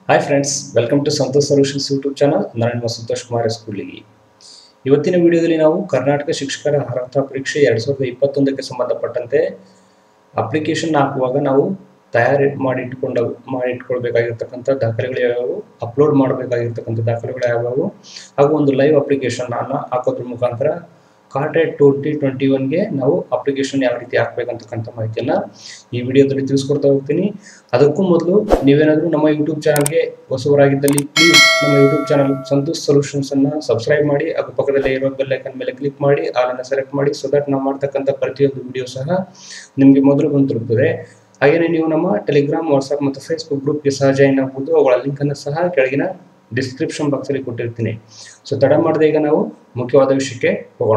Hi friends welcome to Santosh solutions YouTube channel ನಾನು ನಿಮ್ಮ ಸಂತೋಷ್ ಕುಮಾರ್ ಸ್ಕೂಲಿಗೆ ಇವತ್ತಿನ ವಿಡಿಯೋದಲ್ಲಿ ನಾವು ಕರ್ನಾಟಕ ಶಿಕ್ಷಕರ ಅರ್ಹತಾ ಪರೀಕ್ಷೆ ಎರಡು ಸಾವಿರದ ಇಪ್ಪತ್ತೊಂದಕ್ಕೆ ಸಂಬಂಧಪಟ್ಟಂತೆ ಅಪ್ಲಿಕೇಶನ್ ಹಾಕುವಾಗ ನಾವು ತಯಾರಿ ಮಾಡಿಟ್ಕೊಂಡ ಮಾಡಿಟ್ಕೊಳ್ಬೇಕಾಗಿರ್ತಕ್ಕಂಥ ದಾಖಲೆಗಳು ಯಾವ್ಯಾವು ಅಪ್ಲೋಡ್ ಮಾಡಬೇಕಾಗಿರ್ತಕ್ಕಂಥ ದಾಖಲೆಗಳು ಯಾವ್ಯಾವು ಹಾಗೂ ಒಂದು ಲೈವ್ ಅಪ್ಲಿಕೇಶನ್ ಅನ್ನು ಹಾಕೋದ್ರ ಮುಖಾಂತರ ಕಾರ್ಟೆಡ್ ಟ್ವೆಂಟಿ ಟ್ವೆಂಟಿ ಒನ್ಗೆ ನಾವು ಅಪ್ಲಿಕೇಶನ್ ಯಾವ ರೀತಿ ಹಾಕ್ಬೇಕಂತಕ್ಕಂಥ ಮಾಹಿತಿಯನ್ನು ಈ ವಿಡಿಯೋದಲ್ಲಿ ತಿಳಿಸ್ಕೊಡ್ತಾ ಹೋಗ್ತೀನಿ ಅದಕ್ಕೂ ಮೊದಲು ನೀವೇನಾದರೂ ನಮ್ಮ ಯೂಟ್ಯೂಬ್ ಚಾನಲ್ಗೆ ಹೊಸವರಾಗಿದ್ದಲ್ಲಿ ಪ್ಲೀಸ್ ನಮ್ಮ ಯೂಟ್ಯೂಬ್ ಚಾನಲ್ ಸಂತೋಷ್ ಸೊಲ್ಯೂಷನ್ಸ್ ಅನ್ನ ಸಬ್ಸ್ಕ್ರೈಬ್ ಮಾಡಿ ಹಾಗೂ ಪಕ್ಕದಲ್ಲೇ ಇರೋ ಬೆಲ್ ಐಕನ್ ಮೇಲೆ ಕ್ಲಿಕ್ ಮಾಡಿ ಆಲನ್ನು ಸೆಲೆಕ್ಟ್ ಮಾಡಿ ಸೊ ದಟ್ ನಾವು ಮಾಡ್ತಕ್ಕಂಥ ಪ್ರತಿಯೊಂದು ವಿಡಿಯೋ ಸಹ ನಿಮಗೆ ಮೊದಲು ಬಂದು ತಲುಪುತ್ತದೆ ಹಾಗೆಯೇ ನೀವು ನಮ್ಮ ಟೆಲಿಗ್ರಾಮ್ ವಾಟ್ಸ್ಆಪ್ ಮತ್ತು ಫೇಸ್ಬುಕ್ ಗ್ರೂಪ್ಗೆ ಸಹ ಜಾಯಿನ್ ಆಗ್ಬೋದು ಅವುಗಳ ಲಿಂಕನ್ನು ಸಹ ಕೆಳಗಿನ ಡಿಸ್ಕ್ರಿಪ್ಷನ್ ಬಾಕ್ಸಲ್ಲಿ ಕೊಟ್ಟಿರ್ತೀನಿ ಸೊ ತಡ ಮಾಡದೆ ಈಗ ನಾವು ಮುಖ್ಯವಾದ ವಿಷಯಕ್ಕೆ ಹೋಗೋಣ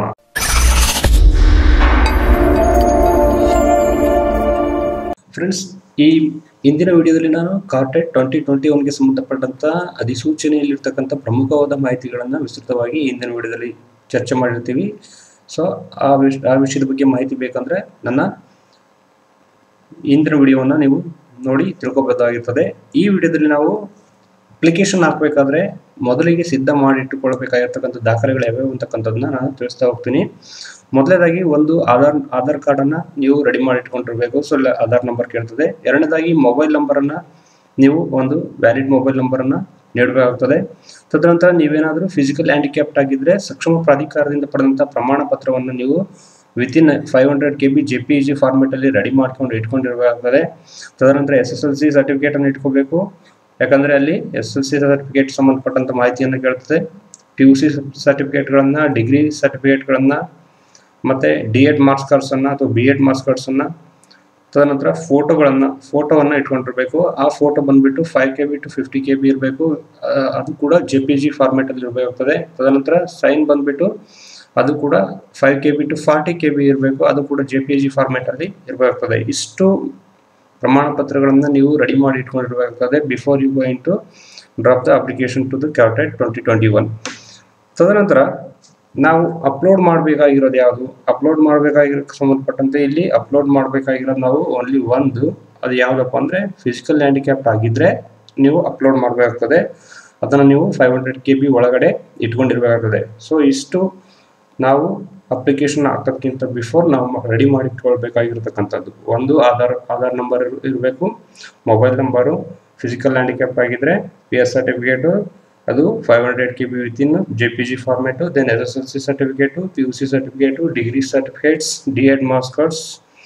ಫ್ರೆಂಡ್ಸ್ ಈ ಇಂದಿನ ವಿಡಿಯೋದಲ್ಲಿ ನಾನು ಕಾರ್ಟೆಟ್ ಟ್ವೆಂಟಿ ಟ್ವೆಂಟಿ ಒನ್ಗೆ ಸಂಬಂಧಪಟ್ಟಂತ ಅಧಿಸೂಚನೆಯಲ್ಲಿರ್ತಕ್ಕಂಥ ಪ್ರಮುಖವಾದ ಮಾಹಿತಿಗಳನ್ನು ವಿಸ್ತೃತವಾಗಿ ಇಂದಿನ ವಿಡಿಯೋದಲ್ಲಿ ಚರ್ಚೆ ಮಾಡಿರ್ತೀವಿ ಸೊ ಆ ವಿಷ ಆ ವಿಷಯದ ಬಗ್ಗೆ ಮಾಹಿತಿ ಬೇಕಂದ್ರೆ ನನ್ನ ಇಂದಿನ ವಿಡಿಯೋವನ್ನು ನೀವು ನೋಡಿ ತಿಳ್ಕೊಬೋದಾಗಿರ್ತದೆ ಈ ವಿಡಿಯೋದಲ್ಲಿ ನಾವು ಅಪ್ಲಿಕೇಶನ್ ಹಾಕಬೇಕಾದ್ರೆ ಮೊದಲಿಗೆ ಸಿದ್ಧ ಮಾಡಿಟ್ಟುಕೊಳ್ಬೇಕಾಗಿರ್ತಕ್ಕಂಥ ದಾಖಲೆಗಳು ಯಾವ್ಯಾವು ಅಂತಕ್ಕಂಥದ್ದನ್ನ ನಾನು ತಿಳಿಸ್ತಾ ಹೋಗ್ತೀನಿ ಮೊದಲನೇದಾಗಿ ಒಂದು ಆಧಾರ್ ಆಧಾರ್ ಕಾರ್ಡನ್ನು ನೀವು ರೆಡಿ ಮಾಡಿ ಇಟ್ಕೊಂಡಿರ್ಬೇಕು ಸೊ ಇಲ್ಲ ಆಧಾರ್ ನಂಬರ್ ಕೇಳ್ತದೆ ಎರಡನೇದಾಗಿ ಮೊಬೈಲ್ ನಂಬರನ್ನು ನೀವು ಒಂದು ವ್ಯಾಲಿಡ್ ಮೊಬೈಲ್ ನಂಬರನ್ನು ನೀಡಬೇಕಾಗ್ತದೆ ತದನಂತರ ನೀವೇನಾದರೂ ಫಿಸಿಕಲ್ ಹ್ಯಾಂಡಿಕ್ಯಾಪ್ಟ್ ಆಗಿದ್ದರೆ ಸಕ್ಷಮ ಪ್ರಾಧಿಕಾರದಿಂದ ಪಡೆದಂಥ ಪ್ರಮಾಣ ಪತ್ರವನ್ನು ನೀವು within five hundred K B J P G ಫಾರ್ಮೆಟಲ್ಲಿ ರೆಡಿ ಮಾಡ್ಕೊಂಡು ಇಟ್ಕೊಂಡಿರಬೇಕಾಗ್ತದೆ ತದನಂತರ ಎಸ್ ಎಸ್ ಎಲ್ ಸಿ ಸರ್ಟಿಫಿಕೇಟನ್ನು ಇಟ್ಕೋಬೇಕು ಯಾಕಂದರೆ ಅಲ್ಲಿ ಎಸ್ ಎಲ್ ಸಿ ಸರ್ಟಿಫಿಕೇಟ್ ಸಂಬಂಧಪಟ್ಟಂಥ ಮಾಹಿತಿಯನ್ನು ಕೇಳ್ತದೆ ಪಿ ಯು ಸಿ ಸರ್ಟಿಫಿಕೇಟ್ಗಳನ್ನು ಡಿಗ್ರಿ ಸರ್ಟಿಫಿಕೇಟ್ಗಳನ್ನು ಮತ್ತು ಡಿ ಎಡ್ ಮಾರ್ಕ್ಸ್ ಕಾರ್ಡ್ಸನ್ನು ಅಥವಾ ಬಿ ಎಡ್ ಮಾರ್ಕ್ಸ್ ಕಾರ್ಡ್ಸನ್ನು ತದನಂತರ ಫೋಟೋಗಳನ್ನು ಫೋಟೋವನ್ನು ಇಟ್ಕೊಂಡಿರ್ಬೇಕು ಆ ಫೋಟೋ ಬಂದುಬಿಟ್ಟು five K B to fifty K B ಇರಬೇಕು ಅದು ಕೂಡ ಜೆ ಪಿ ಜಿ ಫಾರ್ಮೆಟಲ್ಲಿ ಇರಬೇಕಾಗ್ತದೆ ತದನಂತರ ಸೈನ್ ಬಂದುಬಿಟ್ಟು ಅದು ಕೂಡ five K B to forty K B ಇರಬೇಕು ಅದು ಕೂಡ ಜೆ ಪಿ ಜಿ ಫಾರ್ಮೆಟಲ್ಲಿ ಇರಬೇಕಾಗ್ತದೆ ಇಷ್ಟು ಪ್ರಮಾಣ ಪತ್ರಗಳನ್ನು ನೀವು ರೆಡಿ ಮಾಡಿ ಇಟ್ಕೊಂಡಿರಬೇಕಾಗ್ತದೆ before you going to drop the application to the KARTET twenty twenty one ತದನಂತರ ನಾವು ಅಪ್ಲೋಡ್ ಮಾಡಬೇಕಾಗಿರೋದು ಯಾವುದು ಅಪ್ಲೋಡ್ ಮಾಡಬೇಕಾಗಿರೋಕ್ಕೆ ಸಂಬಂಧಪಟ್ಟಂತೆ ಇಲ್ಲಿ ಅಪ್ಲೋಡ್ ಮಾಡಬೇಕಾಗಿರೋದು ನಾವು ಓನ್ಲಿ ಒಂದು ಅದು ಯಾವುದಪ್ಪ ಅಂದರೆ ಫಿಸಿಕಲ್ ಹ್ಯಾಂಡಿಕ್ಯಾಪ್ಟ್ ಆಗಿದ್ದರೆ ನೀವು ಅಪ್ಲೋಡ್ ಮಾಡಬೇಕಾಗ್ತದೆ ಅದನ್ನು ನೀವು ಫೈವ್ ಹಂಡ್ರೆಡ್ ಕೆ ಬಿ ಒಳಗಡೆ ಇಟ್ಕೊಂಡಿರಬೇಕಾಗ್ತದೆ ಸೊ ಇಷ್ಟು ನಾವು ಅಪ್ಲಿಕೇಶನ್ ಹಾಕೋಕ್ಕಿಂತ ಬಿಫೋರ್ ನಾವು ರೆಡಿ ಮಾಡಿಟ್ಕೊಳ್ಬೇಕಾಗಿರ್ತಕ್ಕಂಥದ್ದು ಒಂದು ಆಧಾರ್ ಆಧಾರ್ ನಂಬರ್ ಇರಬೇಕು ಮೊಬೈಲ್ ನಂಬರು ಫಿಸಿಕಲ್ ಹ್ಯಾಂಡಿಕ್ಯಾಪ್ ಆಗಿದ್ದರೆ ಪಿ ಎಸ್ ಸರ್ಟಿಫಿಕೇಟು ಅದು five hundred K B within J P G format then S S L C certificate P U C certificate degree certificates D Ed marks cards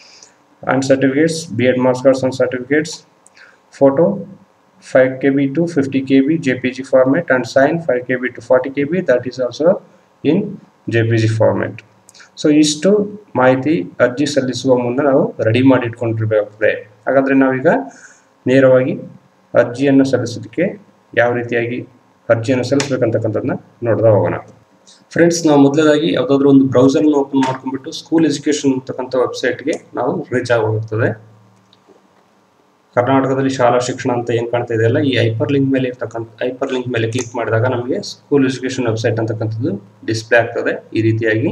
and certificates B Ed marks cards and certificates photo five K B to fifty K B J P G format and sign five K B to forty K B that is also in J P G format so ಇಷ್ಟು ಮಾಹಿತಿ ಅರ್ಜಿ ಸಲ್ಲಿಸುವ ಮುನ್ನ ನಾವು ready ಮಾಡಿ ಇಟ್ಕೊಂಡಿರ್ಬೇಕಾಗ್ತದೆ ಹಾಗಾದರೆ ನಾವೀಗ ನೇರವಾಗಿ ಅರ್ಜಿಯನ್ನು ಸಲ್ಲಿಸೋದಕ್ಕೆ ಯಾವ ರೀತಿಯಾಗಿ ಅರ್ಜಿಯನ್ನು ಸಲ್ಲಿಸಬೇಕಂತಕ್ಕಂಥದ್ದನ್ನ ನೋಡ್ತಾ ಹೋಗೋಣ ಫ್ರೆಂಡ್ಸ್ ನಾವು ಮೊದಲದಾಗಿ ಯಾವುದಾದ್ರೂ ಒಂದು ಬ್ರೌಸರ್ನ ಓಪನ್ ಮಾಡ್ಕೊಂಡ್ಬಿಟ್ಟು ಸ್ಕೂಲ್ ಎಜುಕೇಷನ್ ಅಂತಕ್ಕಂಥ ವೆಬ್ಸೈಟ್ಗೆ ನಾವು ರೀಚ್ ಆಗೋಗ್ತದೆ ಕರ್ನಾಟಕದಲ್ಲಿ ಶಾಲಾ ಶಿಕ್ಷಣ ಅಂತ ಏನು ಕಾಣ್ತಾ ಇದೆಯಲ್ಲ ಈ ಹೈಪರ್ ಲಿಂಕ್ ಮೇಲೆ ಇರ್ತಕ್ಕಂಥ ಹೈಪರ್ ಲಿಂಕ್ ಮೇಲೆ ಕ್ಲಿಕ್ ಮಾಡಿದಾಗ ನಮಗೆ ಸ್ಕೂಲ್ ಎಜುಕೇಷನ್ ವೆಬ್ಸೈಟ್ ಅಂತಕ್ಕಂಥದ್ದು ಡಿಸ್ಪ್ಲೇ ಆಗ್ತದೆ ಈ ರೀತಿಯಾಗಿ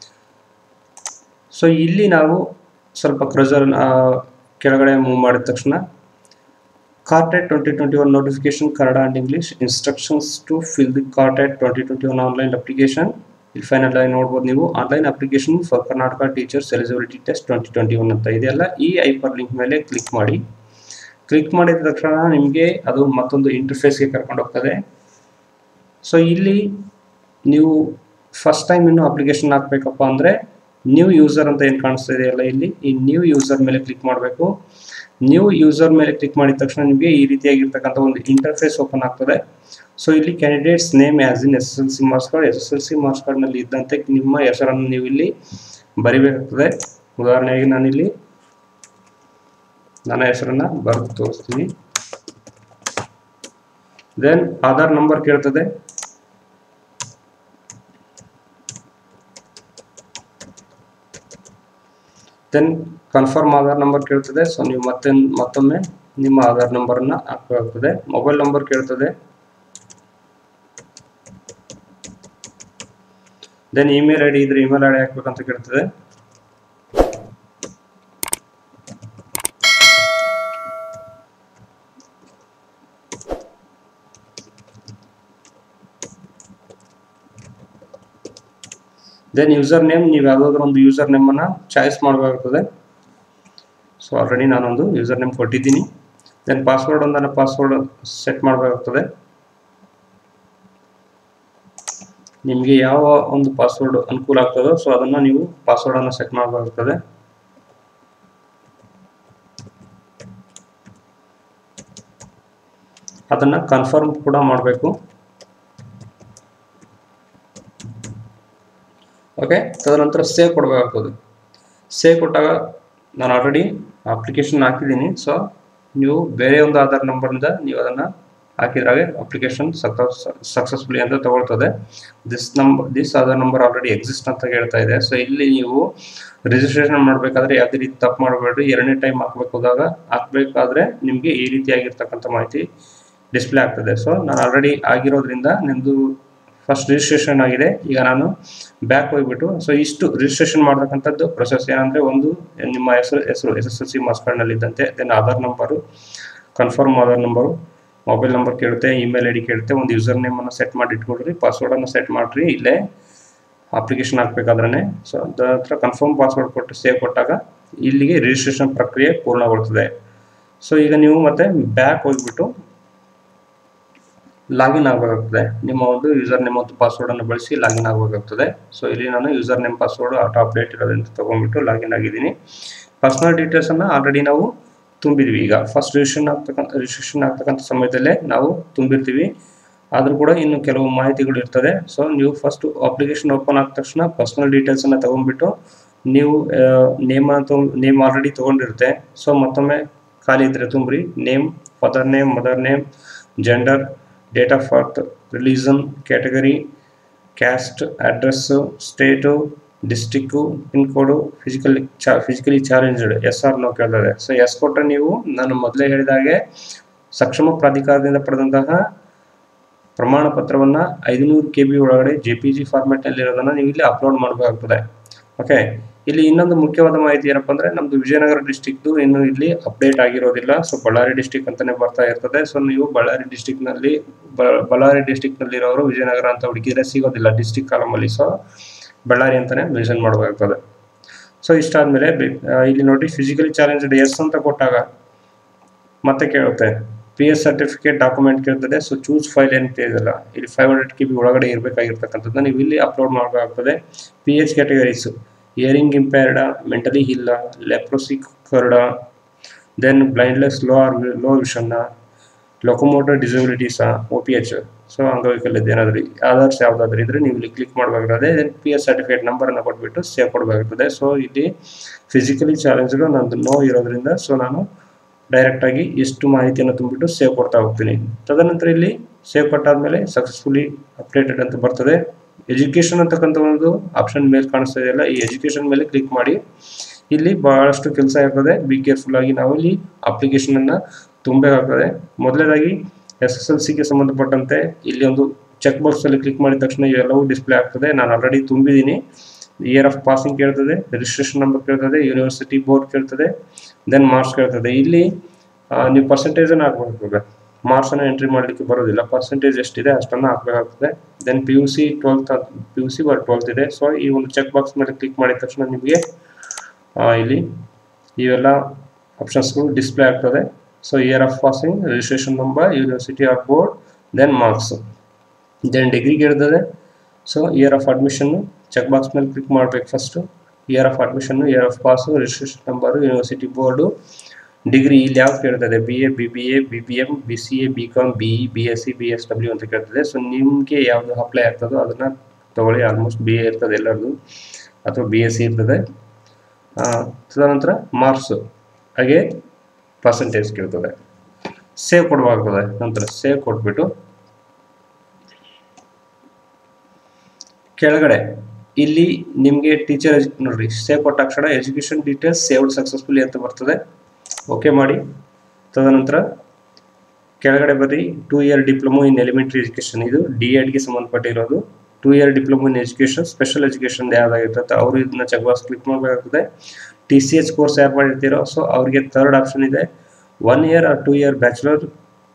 ಸೊ ಇಲ್ಲಿ ನಾವು ಸ್ವಲ್ಪ ಕ್ರಜರ್ ಕೆಳಗಡೆ ಮೂವ್ ಮಾಡಿದ ತಕ್ಷಣ KARTET twenty twenty one notification Kannada and English instructions to fill the KARTET twenty twenty one online application ಇಲ್ಲಿ ಫೈನಲ್ ಆಗಿ ನೋಡ್ಬೋದು ನೀವು online application for Karnataka teachers eligibility test twenty twenty one ಅಂತ ಇದೆಯಲ್ಲ ಈ ಐಪರ್ ಲಿಂಕ್ ಮೇಲೆ ಕ್ಲಿಕ್ ಮಾಡಿ ಕ್ಲಿಕ್ ಮಾಡಿದ ತಕ್ಷಣ ನಿಮಗೆ ಅದು ಮತ್ತೊಂದು ಇಂಟರ್ಫೇಸ್ಗೆ ಕರ್ಕೊಂಡು ಹೋಗ್ತದೆ ಸೊ ಇಲ್ಲಿ ನೀವು ಫಸ್ಟ್ ಟೈಮ್ ಇನ್ನೂ ಅಪ್ಲಿಕೇಶನ್ ಹಾಕಬೇಕಪ್ಪ ಅಂದರೆ ನ್ಯೂ ಯೂಸರ್ ಅಂತ ಏನು ಕಾಣಿಸ್ತಾ ಇದೆಯಲ್ಲ ಇಲ್ಲಿ ಈ ನ್ಯೂ ಯೂಸರ್ ಮೇಲೆ ಕ್ಲಿಕ್ ಮಾಡಬೇಕು ನ್ಯೂ ಯೂಸರ್ ಮೇಲೆ ಕ್ಲಿಕ್ ಮಾಡಿದ ತಕ್ಷಣ ನಿಮಗೆ ಈ ರೀತಿಯಾಗಿರ್ತಕ್ಕಂಥ ಒಂದು ಇಂಟರ್ಫೇಸ್ ಓಪನ್ ಆಗ್ತದೆ ಸೊ ಇಲ್ಲಿ candidates name as in S L C marks card S S L C marks ಕಾರ್ಡ್ನಲ್ಲಿ ಇದ್ದಂತೆ ನಿಮ್ಮ ಹೆಸರನ್ನು ನೀವು ಇಲ್ಲಿ ಬರಿಬೇಕಾಗ್ತದೆ ಉದಾಹರಣೆಗೆ ನಾನಿಲ್ಲಿ ನನ್ನ ಹೆಸರನ್ನು ಬರೆದು ತೋರಿಸ್ತೀನಿ ದೆನ್ ಆಧಾರ್ ನಂಬರ್ ಕೇಳ್ತದೆ ದೆನ್ ಕನ್ಫರ್ಮ್ ಆಧಾರ್ ನಂಬರ್ ಕೇಳ್ತದೆ ಸೊ ನೀವು ಮತ್ತೆ ಮತ್ತೊಮ್ಮೆ ನಿಮ್ಮ ಆಧಾರ್ ನಂಬರನ್ನು ಹಾಕಬೇಕಾಗ್ತದೆ ಮೊಬೈಲ್ ನಂಬರ್ ಕೇಳ್ತದೆ ದೆನ್ ಇಮೇಲ್ ಐ ಡಿ ಇದ್ರೆ ಇಮೇಲ್ ಐ ಡಿ ಹಾಕ್ಬೇಕಂತ ಕೇಳ್ತದೆ ದೆನ್ ಯೂಸರ್ ನೇಮ್ ನೀವು ಯಾವುದಾದ್ರೂ ಒಂದು ಯೂಸರ್ ನೇಮನ್ನು ಚಾಯ್ಸ್ ಮಾಡಬೇಕಾಗ್ತದೆ ಸೊ ಆಲ್ರೆಡಿ ನಾನೊಂದು ಯೂಸರ್ ನೇಮ್ ಕೊಟ್ಟಿದ್ದೀನಿ ದೆನ್ ಪಾಸ್ವರ್ಡ್ ಒಂದನ್ನು ಪಾಸ್ವರ್ಡ್ ಸೆಟ್ ಮಾಡಬೇಕಾಗ್ತದೆ ನಿಮಗೆ ಯಾವ ಒಂದು ಪಾಸ್ವರ್ಡ್ ಅನುಕೂಲ ಆಗ್ತದೋ ಸೊ ಅದನ್ನು ನೀವು ಪಾಸ್ವರ್ಡನ್ನು ಸೆಟ್ ಮಾಡಬೇಕಾಗ್ತದೆ ಅದನ್ನು ಕನ್ಫರ್ಮ್ ಕೂಡ ಮಾಡಬೇಕು ಓಕೆ ತದನಂತರ ಸೇವ್ ಕೊಡಬೇಕಾಗ್ತದೆ ಸೇವ್ ಕೊಟ್ಟಾಗ ನಾನು ಆಲ್ರೆಡಿ ಅಪ್ಲಿಕೇಶನ್ ಹಾಕಿದ್ದೀನಿ ಸೊ ನೀವು ಬೇರೆ ಒಂದು ಆಧಾರ್ ನಂಬರಿಂದ ನೀವು ಅದನ್ನು ಹಾಕಿದ್ರಾಗೆ ಅಪ್ಲಿಕೇಶನ್ ಸಕ್ಸಸ್ ಸಕ್ಸಸ್ಫುಲಿ ಅಂತ ತಗೊಳ್ತದೆ this number this Aadhaar number already exist ಅಂತ ಹೇಳ್ತಾ ಇದೆ ಸೊ ಇಲ್ಲಿ ನೀವು ರಿಜಿಸ್ಟ್ರೇಷನ್ ಮಾಡಬೇಕಾದ್ರೆ ಯಾವುದೇ ರೀತಿ ತಪ್ಪು ಮಾಡಬೇಡ್ರಿ ಎರಡನೇ ಟೈಮ್ ಹಾಕ್ಬೇಕು ಹೋದಾಗ ಹಾಕಬೇಕಾದ್ರೆ ನಿಮಗೆ ಈ ರೀತಿಯಾಗಿರ್ತಕ್ಕಂಥ ಮಾಹಿತಿ ಡಿಸ್ಪ್ಲೇ ಆಗ್ತದೆ ಸೊ ನಾನು ಆಲ್ರೆಡಿ ಆಗಿರೋದ್ರಿಂದ ನಿಮ್ಮದು ಫಸ್ಟ್ ರಿಜಿಸ್ಟ್ರೇಷನ್ ಆಗಿದೆ ಈಗ ನಾನು ಬ್ಯಾಕ್ ಹೋಗ್ಬಿಟ್ಟು ಸೊ ಇಷ್ಟು ರಿಜಿಸ್ಟ್ರೇಷನ್ ಮಾಡ್ತಕ್ಕಂಥದ್ದು ಪ್ರೊಸೆಸ್ ಏನಂದರೆ ಒಂದು ನಿಮ್ಮ ಹೆಸರು ಹೆಸರು S S L C marks ಕಾರ್ಡ್ನಲ್ಲಿ ಇದ್ದಂತೆ then Aadhaar number confirm Aadhaar number mobile number ಕೇಳುತ್ತೆ ಇಮೇಲ್ ಐ ಡಿ ಕೇಳುತ್ತೆ ಒಂದು ಯೂಸರ್ ನೇಮನ್ನು ಸೆಟ್ ಮಾಡಿ ಇಟ್ಕೊಳ್ರಿ ಪಾಸ್ವರ್ಡನ್ನು ಸೆಟ್ ಮಾಡಿರಿ ಇಲ್ಲೇ ಅಪ್ಲಿಕೇಶನ್ ಹಾಕ್ಬೇಕಾದ್ರೆ ಸೊ ಅದರ ಹತ್ರ ಕನ್ಫರ್ಮ್ ಪಾಸ್ವರ್ಡ್ ಕೊಟ್ಟು ಸೇವ್ ಕೊಟ್ಟಾಗ ಇಲ್ಲಿಗೆ ರಿಜಿಸ್ಟ್ರೇಷನ್ ಪ್ರಕ್ರಿಯೆ ಪೂರ್ಣಗೊಳ್ತದೆ ಸೊ ಈಗ ನೀವು ಮತ್ತೆ ಬ್ಯಾಕ್ ಹೋಗ್ಬಿಟ್ಟು ಲಾಗಿನ್ ಆಗಬೇಕಾಗ್ತದೆ ನಿಮ್ಮ ಒಂದು ಯೂಸರ್ ನೇಮ್ ಮತ್ತು ಪಾಸ್ವರ್ಡನ್ನು ಬಳಸಿ ಲಾಗಿನ್ ಆಗಬೇಕಾಗ್ತದೆ ಸೊ ಇಲ್ಲಿ ನಾನು user name password auto update ಇರೋದ್ರಿಂದ ತೊಗೊಂಡ್ಬಿಟ್ಟು ಲಾಗಿನ್ ಆಗಿದ್ದೀನಿ ಪರ್ಸನಲ್ ಡೀಟೇಲ್ಸನ್ನು ಆಲ್ರೆಡಿ ನಾವು ತುಂಬಿದ್ವಿ ಈಗ ಫಸ್ಟ್ ರಿಜಿಸ್ಟ್ರೇಷನ್ ಆಗ್ತಕ್ಕಂಥ ರಿಜಿಸ್ಟ್ರೇಷನ್ ಆಗ್ತಕ್ಕಂಥ ಸಮಯದಲ್ಲೇ ನಾವು ತುಂಬಿರ್ತೀವಿ ಆದರೂ ಕೂಡ ಇನ್ನು ಕೆಲವು ಮಾಹಿತಿಗಳು ಇರ್ತದೆ ಸೊ ನೀವು ಫಸ್ಟ್ ಅಪ್ಲಿಕೇಶನ್ ಓಪನ್ ಆದ ತಕ್ಷಣ ಪರ್ಸನಲ್ ಡೀಟೇಲ್ಸನ್ನು ತೊಗೊಂಡ್ಬಿಟ್ಟು ನೀವು ನೇಮ್ ಅಂತ ನೇಮ್ ಆಲ್ರೆಡಿ ತೊಗೊಂಡಿರುತ್ತೆ ಸೊ ಮತ್ತೊಮ್ಮೆ ಖಾಲಿ ಇದ್ದರೆ ತುಂಬ್ರಿ name father name mother name gender date of birth religion category caste address state district pin code physical ಚಾ physically challenged yes or no ಕೇಳ್ತದೆ ಸೊ ಎಸ್ ಕೊಟ್ಟರೆ ನೀವು ನಾನು ಮೊದಲೇ ಹೇಳಿದ ಹಾಗೆ ಸಕ್ಷಮ ಪ್ರಾಧಿಕಾರದಿಂದ ಪಡೆದಂತಹ ಪ್ರಮಾಣ ಪತ್ರವನ್ನು ಐದುನೂರು ಕೆ ಬಿ ಒಳಗಡೆ ಜೆ ಪಿ ಜಿ ಫಾರ್ಮೆಟ್ನಲ್ಲಿರೋದನ್ನು ನೀವು ಇಲ್ಲಿ ಅಪ್ಲೋಡ್ ಮಾಡಬೇಕಾಗ್ತದೆ ಓಕೆ ಇಲ್ಲಿ ಇನ್ನೊಂದು ಮುಖ್ಯವಾದ ಮಾಹಿತಿ ಏನಪ್ಪ ಅಂದರೆ ನಮ್ಮದು ವಿಜಯನಗರ ಡಿಸ್ಟಿಕ್ದು ಇನ್ನು ಇಲ್ಲಿ ಅಪ್ಡೇಟ್ ಆಗಿರೋದಿಲ್ಲ ಸೊ ಬಳ್ಳಾರಿ ಡಿಸ್ಟಿಕ್ ಅಂತಲೇ ಬರ್ತಾ ಇರ್ತದೆ ಸೊ ನೀವು ಬಳ್ಳಾರಿ ಡಿಸ್ಟಿಕ್ನಲ್ಲಿ ಬಳ್ಳಾರಿ ಡಿಸ್ಟಿಕ್ನಲ್ಲಿರೋರು ವಿಜಯನಗರ ಅಂತ ಹುಡುಕಿದ್ರೆ ಸಿಗೋದಿಲ್ಲ ಡಿಸ್ಟಿಕ್ ಕಾಲಮಲ್ಲಿ ಸೊ ಬಳ್ಳಾರಿ ಅಂತಲೇ ಮೆನ್ಷನ್ ಮಾಡಬೇಕಾಗ್ತದೆ ಸೊ ಇಷ್ಟಾದಮೇಲೆ ಇಲ್ಲಿ ನೋಡಿ ಫಿಸಿಕಲಿ ಚಾಲೆಂಜ್ಡ್ ಎಸ್ ಅಂತ ಕೊಟ್ಟಾಗ ಮತ್ತೆ ಕೇಳುತ್ತೆ ಪಿ ಎಸ್ ಸರ್ಟಿಫಿಕೇಟ್ ಡಾಕ್ಯುಮೆಂಟ್ ಕೇಳ್ತದೆ ಸೊ ಚೂಸ್ ಫೈಲ್ ಅಂತ ಇದೆಯಲ್ಲ ಇಲ್ಲಿ ಫೈವ್ ಹಂಡ್ರೆಡ್ ಕೆ ಬಿ ಒಳಗಡೆ ಇರಬೇಕಾಗಿರ್ತಕ್ಕಂಥದ್ದು ನೀವು ಇಲ್ಲಿ ಅಪ್ಲೋಡ್ ಮಾಡಬೇಕಾಗ್ತದೆ P H categories hearing impaired mentally ಇಲ್ಲ leprosy cured then blindness low or low ವಿಷನ್ನ locomotor disabilities O P H so ಅಂಗವೈಕಲ್ಯದ ಏನಾದರೂ ಆಧಾರ್ಸ್ ಯಾವುದಾದ್ರೂ ಇದ್ರೆ ನೀವು ಇಲ್ಲಿ ಕ್ಲಿಕ್ ಮಾಡಬೇಕಾಗ್ತದೆ ದೆನ್ ಪಿ ಎಸ್ ಸರ್ಟಿಫಿಕೇಟ್ ನಂಬರನ್ನು ಕೊಟ್ಬಿಟ್ಟು ಸೇವ್ ಕೊಡಬೇಕಾಗ್ತದೆ ಸೊ ಇಲ್ಲಿ ಫಿಸಿಕಲಿ ಚಾಲೆಂಜ್ಗಳು ನಂದು ನೋ ಇರೋದ್ರಿಂದ ಸೊ ನಾನು ಡೈರೆಕ್ಟಾಗಿ ಇಷ್ಟು ಮಾಹಿತಿಯನ್ನು ತುಂಬಿಟ್ಟು ಸೇವ್ ಕೊಡ್ತಾ ಹೋಗ್ತೀನಿ ತದನಂತರ ಇಲ್ಲಿ ಸೇವ್ ಕೊಟ್ಟಾದ್ಮೇಲೆ ಸಕ್ಸಸ್ಫುಲಿ ಅಪ್ಡೇಟೆಡ್ ಅಂತ ಬರ್ತದೆ ಎಜುಕೇಷನ್ ಅಂತಕ್ಕಂಥ ಒಂದು ಆಪ್ಷನ್ ಮೇಲೆ ಕಾಣಿಸ್ತಾ ಇದೆಯಲ್ಲ ಈ ಎಜುಕೇಷನ್ ಮೇಲೆ ಕ್ಲಿಕ್ ಮಾಡಿ ಇಲ್ಲಿ ಬಹಳಷ್ಟು ಕೆಲಸ ಇರ್ತದೆ ಬಿ ಕೇರ್ಫುಲ್ ಆಗಿ ನಾವು ಇಲ್ಲಿ ಅಪ್ಲಿಕೇಶನನ್ನು ತುಂಬಬೇಕಾಗ್ತದೆ ಮೊದಲನೇದಾಗಿ ಎಸ್ ಎಸ್ ಎಲ್ ಸಿಗೆ ಸಂಬಂಧಪಟ್ಟಂತೆ ಇಲ್ಲಿ ಒಂದು ಚೆಕ್ ಬಾಕ್ಸಲ್ಲಿ ಕ್ಲಿಕ್ ಮಾಡಿದ ತಕ್ಷಣ ಇವೆಲ್ಲವೂ ಡಿಸ್ಪ್ಲೇ ಆಗ್ತದೆ ನಾನು ಆಲ್ರೆಡಿ ತುಂಬಿದ್ದೀನಿ ಇಯರ್ ಆಫ್ ಪಾಸಿಂಗ್ ಕೇಳ್ತದೆ ರಿಜಿಸ್ಟ್ರೇಷನ್ ನಂಬರ್ ಕೇಳ್ತದೆ ಯೂನಿವರ್ಸಿಟಿ ಬೋರ್ಡ್ ಕೇಳ್ತದೆ ದೆನ್ ಮಾರ್ಕ್ಸ್ ಕೇಳ್ತದೆ ಇಲ್ಲಿ ನೀವು ಪರ್ಸೆಂಟೇಜನ್ನು ಹಾಕ್ಬೇಕಾಗ್ತದೆ ಮಾರ್ಕ್ಸನ್ನು ಎಂಟ್ರಿ ಮಾಡಲಿಕ್ಕೆ ಬರೋದಿಲ್ಲ ಪರ್ಸೆಂಟೇಜ್ ಎಷ್ಟಿದೆ ಅಷ್ಟನ್ನು ಹಾಕಬೇಕಾಗ್ತದೆ then P U C twelfth P U C ಬರ್ ಟ್ವೆಲ್ತ್ ಇದೆ ಸೊ ಈ ಒಂದು ಚೆಕ್ ಬಾಕ್ಸ್ ಮೇಲೆ ಕ್ಲಿಕ್ ಮಾಡಿದ ತಕ್ಷಣ ನಿಮಗೆ ಇಲ್ಲಿ ಇವೆಲ್ಲ ಆಪ್ಷನ್ಸ್ಗಳು ಡಿಸ್ಪ್ಲೇ ಆಗ್ತದೆ so year of passing registration number university of board then marks then ಡಿಗ್ರಿಗೆ ಇರ್ತದೆ so year of admission check box ಮೇಲೆ ಕ್ಲಿಕ್ ಮಾಡಬೇಕು first year of admission year of pass registration number university board degree ಇಲ್ಲಿ ಯಾವ್ದು ಕೇಳ್ತದೆ B A B B A B B M B C A B com B E B S C B S W ಅಂತ ಕೇಳ್ತದೆ so ನಿಮಗೆ ಯಾವುದು apply ಆಗ್ತದೋ ಅದನ್ನು ತೊಗೊಳ್ಳಿ almost B A ಇರ್ತದೆ ಎಲ್ಲರದು ಅಥವಾ ಬಿ ಎಸ್ ಸಿ ಇರ್ತದೆ ತದನಂತರ ಮಾರ್ಕ್ಸು ಹಾಗೆ ಪರ್ಸೆಂಟೇಜ್ ಕೇಳ್ತದೆ ಸೇವ್ ಕೊಡಬೇಕಾಗ್ತದೆ ನಂತರ ಸೇವ್ ಕೊಟ್ಬಿಟ್ಟು ಕೆಳಗಡೆ ಇಲ್ಲಿ ನಿಮಗೆ ಟೀಚರ್ ನೋಡ್ರಿ ಸೇವ್ ಕೊಟ್ಟ ತಕ್ಷಣ ಎಜುಕೇಷನ್ ಡೀಟೇಲ್ಸ್ ಸೇವ್ಡ್ ಸಕ್ಸಸ್ಫುಲಿ ಅಂತ ಬರ್ತದೆ ಓಕೆ ಮಾಡಿ ತದನಂತರ ಕೆಳಗಡೆ ಬರ್ರಿ two year diploma in elementary education ಇದು ಡಿ ಎಡ್ಗೆ ಸಂಬಂಧಪಟ್ಟಿರೋದು two year diploma in education special education ಯಾವ್ದಾಗಿರ್ತದೆ ಅವರು ಇದನ್ನ ಚೆಕ್ ಬಾಕ್ಸ್ ಕ್ಲಿಕ್ ಮಾಡಬೇಕಾಗ್ತದೆ ಟಿ ಸಿ ಎಚ್ ಕೋರ್ಸ್ ಯಾರು ಮಾಡಿರ್ತೀರೋ ಸೊ ಅವ್ರಿಗೆ ಥರ್ಡ್ ಆಪ್ಷನ್ ಇದೆ one year or two year bachelor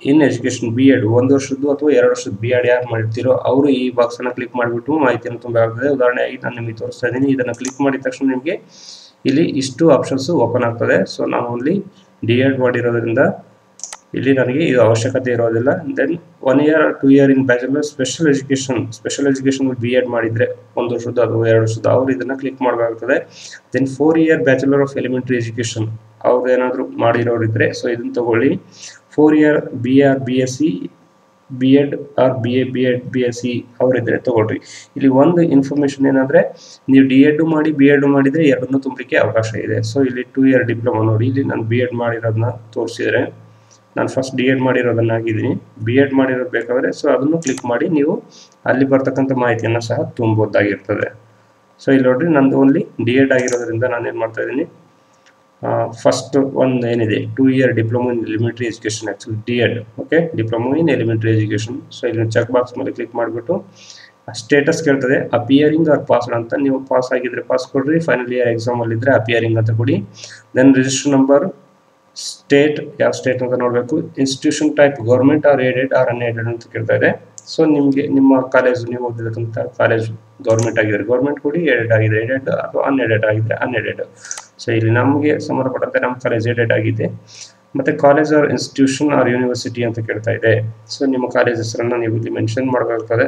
in education B Ed ಒಂದು ವರ್ಷದ್ದು ಅಥವಾ ಎರಡು ವರ್ಷದ ಬಿ ಎಡ್ ಯಾರು ಮಾಡಿರ್ತೀರೋ ಅವರು ಈ ಬಾಕ್ಸ್ ಅನ್ನ ಕ್ಲಿಕ್ ಮಾಡಿಬಿಟ್ಟು ಮಾಹಿತಿಯನ್ನು ತುಂಬಬೇಕಾಗ್ತದೆ ಉದಾಹರಣೆಯಾಗಿ ನಾನು ನಿಮಗೆ ತೋರಿಸ್ತಾ ಇದ್ದೀನಿ ಇದನ್ನು ಕ್ಲಿಕ್ ಮಾಡಿದ ತಕ್ಷಣ ನಿಮಗೆ ಇಲ್ಲಿ ಇಷ್ಟು ಆಪ್ಷನ್ಸ್ ಓಪನ್ ಆಗ್ತದೆ ಸೊ ನಾನು ಓನ್ಲಿ ಡಿ ಎಡ್ ಮಾಡಿರೋದ್ರಿಂದ ಇಲ್ಲಿ ನನಗೆ ಇದು ಅವಶ್ಯಕತೆ ಇರೋದಿಲ್ಲ then one year two year in bachelor special education special education B Ed ಮಾಡಿದರೆ ಒಂದು ವರ್ಷದ ಅಥವಾ ಎರಡು ವರ್ಷದ ಅವ್ರು ಇದನ್ನು ಕ್ಲಿಕ್ ಮಾಡಬೇಕಾಗ್ತದೆ then four year bachelor of elementary education ಅವ್ರು ಏನಾದರೂ ಮಾಡಿರೋರಿದ್ರೆ ಸೊ ಇದನ್ನು ತಗೊಳ್ಳಿ four year B or B S C B Ed or B A B Ed B S C ಅವರಿದ್ರೆ ತಗೊಳ್ರಿ ಇಲ್ಲಿ ಒಂದು ಇನ್ಫಾರ್ಮೇಶನ್ ಏನಂದ್ರೆ ನೀವು ಡಿ ಎಡ್ ಮಾಡಿ ಬಿ ಎಡ್ ಮಾಡಿದ್ರೆ ಎರಡನ್ನೂ ತುಂಬಲಿಕ್ಕೆ ಅವಕಾಶ ಇದೆ ಸೊ ಇಲ್ಲಿ ಟೂ ಇಯರ್ ಡಿಪ್ಲೊಮಾ ನೋಡಿ ಇಲ್ಲಿ ನಾನು ಬಿ ಎಡ್ ಮಾಡಿರೋದನ್ನ ತೋರಿಸಿದ್ರೆ ನಾನು ಫಸ್ಟ್ ಡಿ ಎಡ್ ಮಾಡಿರೋದನ್ನ ಆಗಿದ್ದೀನಿ ಬಿ ಎಡ್ ಮಾಡಿರೋದು ಬೇಕಾದರೆ ಸೊ ಅದನ್ನು ಕ್ಲಿಕ್ ಮಾಡಿ ನೀವು ಅಲ್ಲಿ ಬರ್ತಕ್ಕಂಥ ಮಾಹಿತಿಯನ್ನು ಸಹ ತುಂಬಬಹುದಾಗಿರ್ತದೆ ಸೊ ಇಲ್ಲಿ ನೋಡ್ರಿ ನಂದು ಓನ್ಲಿ ಡಿ ಎಡ್ ಆಗಿರೋದ್ರಿಂದ ನಾನು ಏನು ಮಾಡ್ತಾ ಇದ್ದೀನಿ ಫಸ್ಟ್ ಒಂದು ಏನಿದೆ two year diploma in elementary education actually D Ed okay diploma in elementary education so ಇಲ್ಲಿ ಚೆಕ್ ಬಾಕ್ಸ್ ಮೇಲೆ ಕ್ಲಿಕ್ ಮಾಡಿಬಿಟ್ಟು ಸ್ಟೇಟಸ್ ಕೇಳ್ತದೆ ಅಪಿಯರಿಂಗ್ ಆರ್ ಪಾಸ್ಡ್ ಅಂತ ನೀವು ಪಾಸ್ ಆಗಿದ್ರೆ ಪಾಸ್ ಕೊಡ್ರಿ ಫೈನಲ್ ಇಯರ್ ಎಕ್ಸಾಮಲ್ಲಿ ಇದ್ದರೆ ಅಪಿಯರಿಂಗ್ ಅಂತ ಕೊಡಿ ದೆನ್ ರಿಜಿಸ್ಟರ್ ನಂಬರ್ ಸ್ಟೇಟ್ ಯಾವ ಸ್ಟೇಟ್ ಅಂತ ನೋಡಬೇಕು institution type government or aided or unaided ಅಂತ ಕೇಳ್ತಾ ಇದೆ ಸೊ ನಿಮಗೆ ನಿಮ್ಮ ಕಾಲೇಜು ನೀವು ಓದಿರ್ತಕ್ಕಂಥ ಕಾಲೇಜು ಗೌರ್ಮೆಂಟ್ ಆಗಿದ್ರೆ ಗೌರ್ಮೆಂಟ್ ಕೊಡಿ ಏಡೆಡ್ ಆಗಿದೆ ಏಡೆಡ್ ಅಥವಾ ಅನ್ಎಡೆಡ್ ಆಗಿದ್ರೆ ಅನ್ಎಡೆಡ್ ಸೊ ಇಲ್ಲಿ ನಮಗೆ ಸಂಬಂಧಪಟ್ಟಂತೆ ನಮ್ಮ ಕಾಲೇಜ್ ಏಡೆಡ್ ಆಗಿದೆ ಮತ್ತು college or institution or university ಅಂತ ಕೇಳ್ತಾ ಇದೆ ಸೊ ನಿಮ್ಮ ಕಾಲೇಜ್ ಹೆಸರನ್ನು ನೀವು ಇಲ್ಲಿ ಮೆನ್ಷನ್ ಮಾಡಬೇಕಾಗ್ತದೆ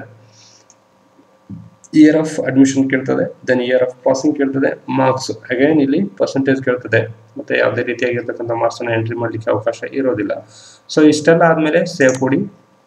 ಇಯರ್ ಆಫ್ ಅಡ್ಮಿಷನ್ ಕೇಳ್ತದೆ ದೆನ್ ಇಯರ್ ಆಫ್ ಪಾಸಿಂಗ್ ಕೇಳ್ತದೆ ಮಾರ್ಕ್ಸ್ ಅಗೈನ್ ಇಲ್ಲಿ ಪರ್ಸೆಂಟೇಜ್ ಕೇಳ್ತದೆ ಮತ್ತೆ ಯಾವುದೇ ರೀತಿಯಾಗಿರ್ತಕ್ಕಂಥ ಮಾರ್ಕ್ಸ್ ಅನ್ನು ಎಂಟ್ರಿ ಮಾಡಲಿಕ್ಕೆ ಅವಕಾಶ ಇರೋದಿಲ್ಲ ಸೊ ಇಷ್ಟೆಲ್ಲ ಆದಮೇಲೆ ಸೇವ್ ಕೊಡಿ